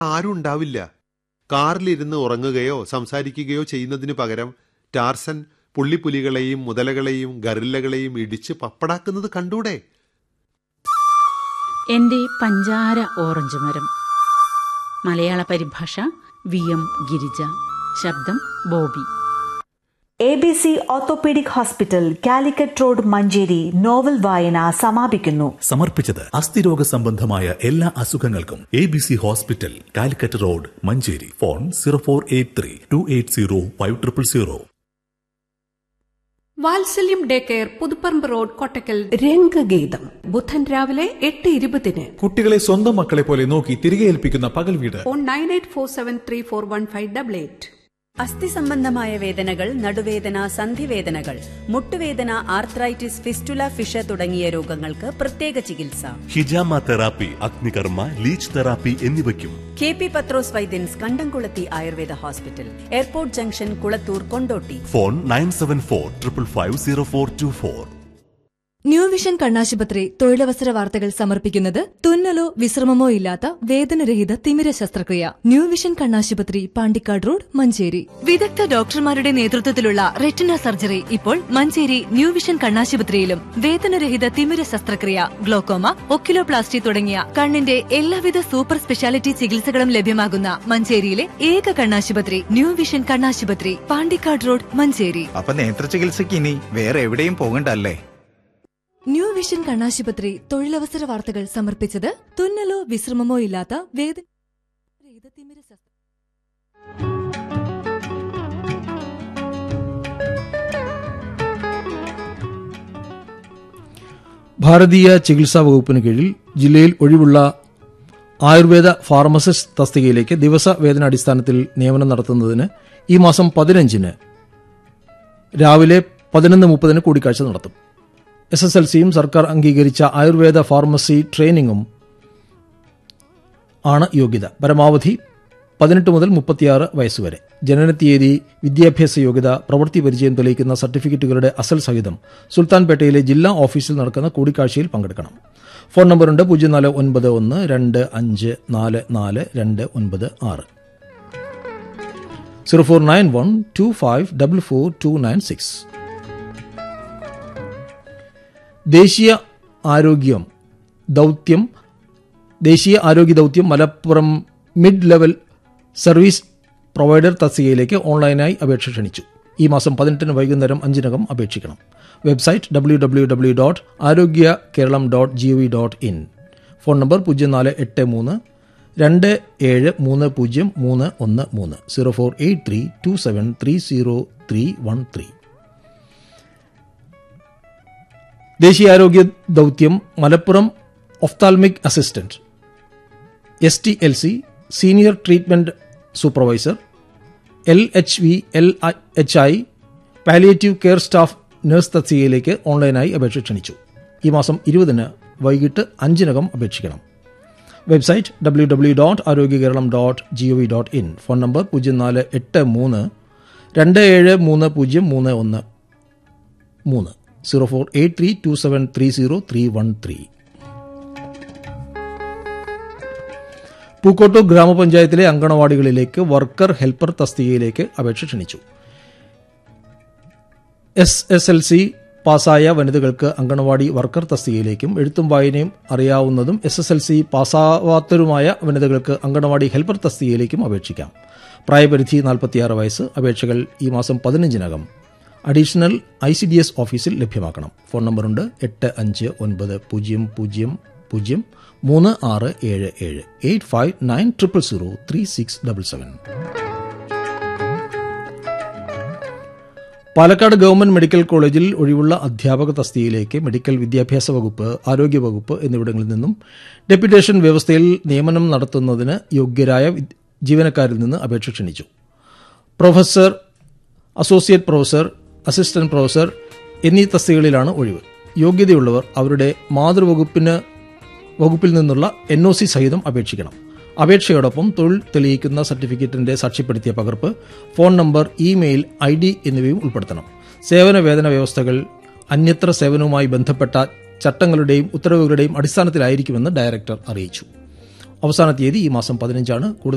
ആരും ഉണ്ടാവില്ല കാറിലിരുന്ന് ഉറങ്ങുകയോ സംസാരിക്കുകയോ ചെയ്യുന്നതിനു പകരം ടാർസൻ പുള്ളിപ്പുലികളെയും മുതലകളെയും ഗറില്ലകളെയും ഇടിച്ച് പപ്പടാക്കുന്നത് കണ്ടൂടെ എന്റെ പഞ്ചാര ഓറഞ്ച് മരം മലയാള പരിഭാഷ വി എം ഗിരിജ ശബ്ദം Bobby A B C orthopaedic hospital Calicut road Manjeri novel വായന സമാപിക്കുന്നു സമർപ്പിച്ചത് അസ്ഥിരോഗ സംബന്ധമായ എല്ലാ അസുഖങ്ങൾക്കും A B C hospital Calicut road Manjeri phone zero four eight three two eight zero five triple zero Vatsalyam day care Puthuparamba road Kottakkal രംഗഗീതം ബുധൻ രാവിലെ എട്ട് ഇരുപതിന് കുട്ടികളെ സ്വന്തം മക്കളെ പോലെ നോക്കി തിരികെ ഏൽപ്പിക്കുന്ന പകൽ വീട് phone nine eight four seven three four one five double eight അസ്ഥി സംബന്ധമായ വേദനകൾ നടുവേദന സന്ധിവേദനകൾ മുട്ടുവേദന ആർത്രൈറ്റിസ് ഫിസ്റ്റുല ഫിഷ തുടങ്ങിയ രോഗങ്ങൾക്ക് പ്രത്യേക ചികിത്സ ഹിജാമ തെറാപ്പി അഗ്നികർമ്മ ലീച്ച് തെറാപ്പി എന്നിവയ്ക്കും K P Pathros Vaidyans Kandamkulathi Ayurveda hospital airport junction Kulathur Kondotty phone nine seven four triple five zero four two four new vision കണ്ണാശുപത്രി തൊഴിലവസര വാർത്തകൾ സമർപ്പിക്കുന്നത് തുന്നലോ വിശ്രമമോ ഇല്ലാത്ത വേദനരഹിത തിമിര ശസ്ത്രക്രിയ ന്യൂ വിഷൻ കണ്ണാശുപത്രി പാണ്ടിക്കാട് റോഡ് മഞ്ചേരി വിദഗ്ധ ഡോക്ടർമാരുടെ നേതൃത്വത്തിലുള്ള റെറ്റിന സർജറി ഇപ്പോൾ മഞ്ചേരി ന്യൂ വിഷൻ കണ്ണാശുപത്രിയിലും വേദനരഹിത തിമിര ശസ്ത്രക്രിയ ഗ്ലോക്കോമ ഒക്കിലോപ്ലാസ്റ്റി തുടങ്ങിയ കണ്ണിന്റെ എല്ലാവിധ സൂപ്പർ സ്പെഷ്യാലിറ്റി ചികിത്സകളും ലഭ്യമാകുന്ന മഞ്ചേരിയിലെ ഏക കണ്ണാശുപത്രി ന്യൂ വിഷൻ കണ്ണാശുപത്രി പാണ്ടിക്കാട് റോഡ് മഞ്ചേരി അപ്പൊ നേത്ര ചികിത്സയ്ക്ക് ഇനി വേറെ എവിടെയും പോകണ്ടല്ലേ ന്യൂ വിഷൻ കണ്ണാശുപത്രി തൊഴിലവസര വാർത്തകൾ സമർപ്പിച്ചത് തുന്നലോ വിശ്രമമോ ഇല്ലാത്ത വേദന രഹിത തിമിര ശസ്ത്ര- ഭാരതീയ ചികിത്സാ വകുപ്പിന് കീഴിൽ ജില്ലയിൽ ഒഴിവുള്ള ആയുർവേദ ഫാർമസിസ്റ്റ് തസ്തികയിലേക്ക് ദിവസ വേതനാടിസ്ഥാനത്തിൽ നിയമനം നടത്തുന്നതിന് ഈ മാസം പതിനഞ്ചിന് രാവിലെ പതിനൊന്ന് മുപ്പതിന് കൂടിക്കാഴ്ച നടത്തും എസ് എസ് എൽ സിയും സർക്കാർ അംഗീകരിച്ച ആയുർവേദ ഫാർമസി ട്രെയിനിങ്ങും ആണ് യോഗ്യത പരമാവധി പതിനെട്ട് മുതൽ മുപ്പത്തിയാറ് വയസ്സുവരെ ജനനത്തീയതി വിദ്യാഭ്യാസ യോഗ്യത പ്രവൃത്തി പരിചയം തെളിയിക്കുന്ന സർട്ടിഫിക്കറ്റുകളുടെ അസൽ സഹിതം സുൽത്താൻപേട്ടയിലെ ജില്ലാ ഓഫീസിൽ നടക്കുന്ന കൂടിക്കാഴ്ചയിൽ പങ്കെടുക്കണം ഫോൺ നമ്പറുണ്ട് പൂജ്യം നാല് ഒൻപത് ഒന്ന് രണ്ട് അഞ്ച് നാല് നാല് രണ്ട് ഒൻപത് ആറ് zero four nine one two five double four two nine six ദേശീയ ആരോഗ്യം ദൗത്യം ദേശീയ ആരോഗ്യ ദൗത്യം Malappuram mid level service provider തസ്തികയിലേക്ക് ഓൺലൈനായി അപേക്ഷ ക്ഷണിച്ചു ഈ മാസം പതിനെട്ടിന് വൈകുന്നേരം അഞ്ചിനകം അപേക്ഷിക്കണം website W W W dot Arogya Keralam dot G V dot in phone number പൂജ്യം നാല് എട്ട് മൂന്ന് രണ്ട് ഏഴ് മൂന്ന് പൂജ്യം മൂന്ന് ഒന്ന് മൂന്ന് zero four eight three two seven three zero three one three ദേശീയാരോഗ്യ ദൗത്യം Malappuram ophthalmic assistant S T L C senior treatment supervisor L H V L H I palliative care staff nurse തസ്തികയിലേക്ക് ഓൺലൈനായി അപേക്ഷ ക്ഷണിച്ചു ഈ മാസം ഇരുപതിന് വൈകിട്ട് അഞ്ചിനകം അപേക്ഷിക്കണം website W W dot Arogya Keralam dot G O V dot in phone number പൂജ്യം നാല് എട്ട് മൂന്ന് രണ്ട് ഏഴ് മൂന്ന് പൂജ്യം മൂന്ന് ഒന്ന് മൂന്ന് zero four eight three two seven three zero three one three Pookkottur ഗ്രാമപഞ്ചായത്തിലെ അങ്കണവാടികളിലേക്ക് വർക്കർ ഹെൽപ്പർ തസ്തികയിലേക്ക് അപേക്ഷ ക്ഷണിച്ചു എസ് എസ് എൽ സി പാസ്സായ വനിതകൾക്ക് അങ്കണവാടി വർക്കർ തസ്തികയിലേക്കും എഴുത്തും വായനയും അറിയാവുന്നതും എസ് എസ് എൽ സി പാസ്സാവാത്തവരുമായ വനിതകൾക്ക് അങ്കണവാടി ഹെൽപ്പർ തസ്തികയിലേക്കും അപേക്ഷിക്കാം പ്രായപരിധി നാൽപ്പത്തിയാറ് വയസ്സ് അപേക്ഷകൾ ഈ മാസം പതിനഞ്ചിനകം additional I C D S ഓഫീസിൽ ലഭ്യമാക്കണം ഫോൺ നമ്പറുണ്ട് എട്ട് അഞ്ച് ഒൻപത് പൂജ്യം പൂജ്യം പൂജ്യം മൂന്ന് ആറ് ഏഴ് ഏഴ് eight five nine triple zero three six double seven Palakkad government medical കോളേജിൽ ഒഴിവുള്ള അധ്യാപക തസ്തികയിലേക്ക് മെഡിക്കൽ വിദ്യാഭ്യാസ വകുപ്പ് ആരോഗ്യ വകുപ്പ് എന്നിവിടങ്ങളിൽ നിന്നും ഡെപ്യൂട്ടേഷൻ വ്യവസ്ഥയിൽ നിയമനം നടത്തുന്നതിന് യോഗ്യരായ വിദ്- ജീവനക്കാരിൽ നിന്ന് അപേക്ഷ ക്ഷണിച്ചു professor associate professor assistant professor എന്നീ തസ്തികകളിലാണ് ഒഴിവ് യോഗ്യതയുള്ളവർ അവരുടെ മാതൃവകുപ്പിന് വകുപ്പിൽ നിന്നുള്ള എൻ ഒ സി സഹിതം അപേക്ഷിക്കണം അപേക്ഷയോടൊപ്പം തൊഴിൽ തെളിയിക്കുന്ന സർട്ടിഫിക്കറ്റിന്റെ സാക്ഷ്യപ്പെടുത്തിയ പകർപ്പ് phone number email I D എന്നിവയും ഉൾപ്പെടുത്തണം സേവന വേതന വ്യവസ്ഥകൾ അന്യത്ര സേവനവുമായി ബന്ധപ്പെട്ട ചട്ടങ്ങളുടെയും ഉത്തരവുകളുടെയും അടിസ്ഥാനത്തിലായിരിക്കുമെന്ന് ഡയറക്ടർ അറിയിച്ചു അവസാന തീയതി ഈ മാസം പതിനഞ്ചാണ് കൂടുതൽ